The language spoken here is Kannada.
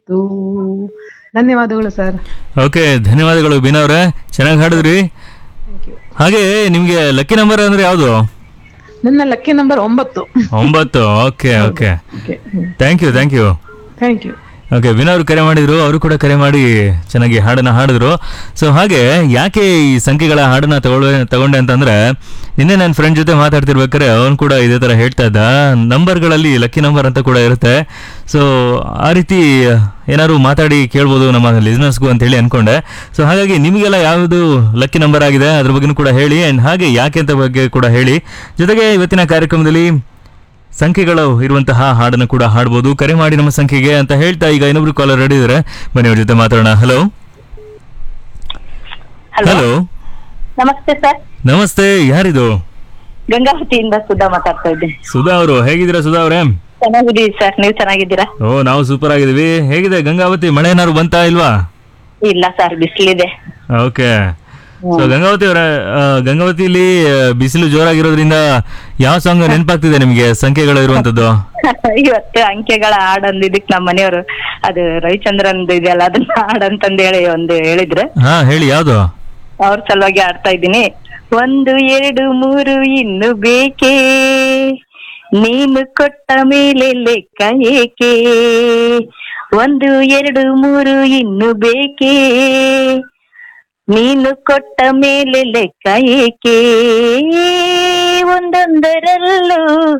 ಧನ್ಯವಾದಗಳು ಸರ್ ಓಕೆ ಧನ್ಯವಾದಗಳು ಬೀನಾ ಅವರೇ ಚೆನ್ನಾಗಿ ಹಾಡಿದ್ರಿ ಹಾಗೆ ನಿಮ್ಗೆ ಲಕ್ಕಿ ನಂಬರ್ ಅಂದ್ರೆ ಯಾವುದು ನನ್ನ ಲಕ್ಕಿ ನಂಬರ್ ಒಂಬತ್ತು ಒಂಬತ್ತು okay okay okay thank you thank you thank you okay Veena ಅವರು ಕರೆ ಮಾಡಿದ್ರು ಅವರು ಕೂಡ ಕರೆ ಮಾಡಿ ಚೆನ್ನಾಗಿ ಹಾಡನ್ನ ಹಾಡಿದ್ರು ಸೊ ಹಾಗೆ ಯಾಕೆ ಈ ಸಂಖ್ಯೆಗಳ ಹಾಡನ್ನ ತಗೊಳ್ಳೆ ತಗೊಂಡೆ ಅಂತಂದ್ರೆ ನಿನ್ನೆ ನನ್ನ ಫ್ರೆಂಡ್ ಜೊತೆ ಮಾತಾಡ್ತಿರ್ಬೇಕಾದ್ರೆ ಅವನು ಕೂಡ ಇದೇ ಥರ ಹೇಳ್ತಾ ಇದ್ದ ನಂಬರ್ಗಳಲ್ಲಿ ಲಕ್ಕಿ ನಂಬರ್ ಅಂತ ಕೂಡ ಇರುತ್ತೆ ಸೊ ಆ ರೀತಿ ಏನಾದ್ರು ಮಾತಾಡಿ ಕೇಳ್ಬೋದು ನಮ್ಮ ಲಿಸ್ನರ್ಸ್ಗೂ ಅಂತ ಹೇಳಿ ಅನ್ಕೊಂಡೆ ಸೊ ಹಾಗಾಗಿ ನಿಮಗೆಲ್ಲ ಯಾವುದು ಲಕ್ಕಿ ನಂಬರ್ ಆಗಿದೆ ಅದ್ರ ಬಗ್ಗೆನೂ ಕೂಡ ಹೇಳಿ ಆ್ಯಂಡ್ ಹಾಗೆ ಯಾಕೆ ಅಂತ ಬಗ್ಗೆ ಕೂಡ ಹೇಳಿ ಜೊತೆಗೆ ಇವತ್ತಿನ ಕಾರ್ಯಕ್ರಮದಲ್ಲಿ ಸಂಖ್ಯೆಗಳು ಇರುವಂತಹ ಹಾಡನ್ನು ಕೂಡ ಹಾಡ್ಬೋದು ಕರೆ ಮಾಡಿ ನಮ್ಮ ಸಂಖ್ಯೆಗೆ ಅಂತ ಹೇಳ್ತಾ ಈಗ ಇನ್ನೊಬ್ರು ಕಾಲರ್ ರೆಡಿ ಇದ್ದಾರೆ ಬನ್ನಿ ಅವ್ರ ಜೊತೆ ಮಾತಾಡೋಣ ಹಲೋ ಹಲೋ ಹಲೋ ನಮಸ್ತೆ ಸರ್ ನಮಸ್ತೆ ಯಾರಿದು ಗಂಗಾವತಿಯಿಂದ ಸುಧಾ ಮಾತಾಡ್ತಾ ಇದ್ದೀನಿ ಸುಧಾ ಅವರು ಹೇಗಿದ್ದೀರಾ ಸುಧಾ ಅವರೇ ಚೆನ್ನಾಗಿದ್ದೀವಿ ಸರ್ ನೀವು ಚೆನ್ನಾಗಿದ್ದೀರಾ ಓ ನಾವು ಸೂಪರ್ ಆಗಿದ್ದೀವಿ ಹೇಗಿದೆ ಗಂಗಾವತಿ ಮಳೆ ಏನಾದ್ರು ಬಂತಾ ಇಲ್ವಾ ಇಲ್ಲ ಸರ್ ಬಿಸಿಲಿದೆ ಓಕೆ ಸೊ ಗಂಗಾವತಿ ಅವರ ಗಂಗಾವತಿಲಿ ಆ, ಬಿಸಿಲು ಜೋರಾಗಿರೋದ್ರಿಂದ ಯಾವ ಸಾಂಗ್ ನೆನಪಾಗ್ತಿದೆ ನಿಮಗೆ ಸಂಖ್ಯೆಗಳು ಇರುವಂತದ್ದು ಇವತ್ತು ಅಂಕೆಗಳ ಹಾಡ್ ಅಂದಿದ್ದಕ್ ನಮ್ಮ ಮನೆಯವರು ಅದು ರವಿಚಂದ್ರನ್ ಇದೆಯಲ್ಲ ಅದನ್ನ ಹಾಡ್ ಅಂತಂದ್ ಹೇಳಿ ಒಂದು ಹೇಳಿದ್ರು ಹಾ ಹೇಳಿ ಯಾವ್ದು ಅವ್ರ ಸಲುವಾಗಿ ಆಡ್ತಾ ಇದ್ದೀನಿ ಒಂದು ಎರಡು ಮೂರು ಇನ್ನು ಬೇಕೇ ನೀನು ಕೊಟ್ಟ ಮೇಲೆ ಲೆಕ್ಕ ಏಕೆ ಒಂದು ಎರಡು ಮೂರು ಇನ್ನು ಬೇಕೇ ನೀನು ಕೊಟ್ಟ ಮೇಲೆ ಲೆಕ್ಕ ಏಕೆ ಒಂದೊಂದರಲ್ಲೂ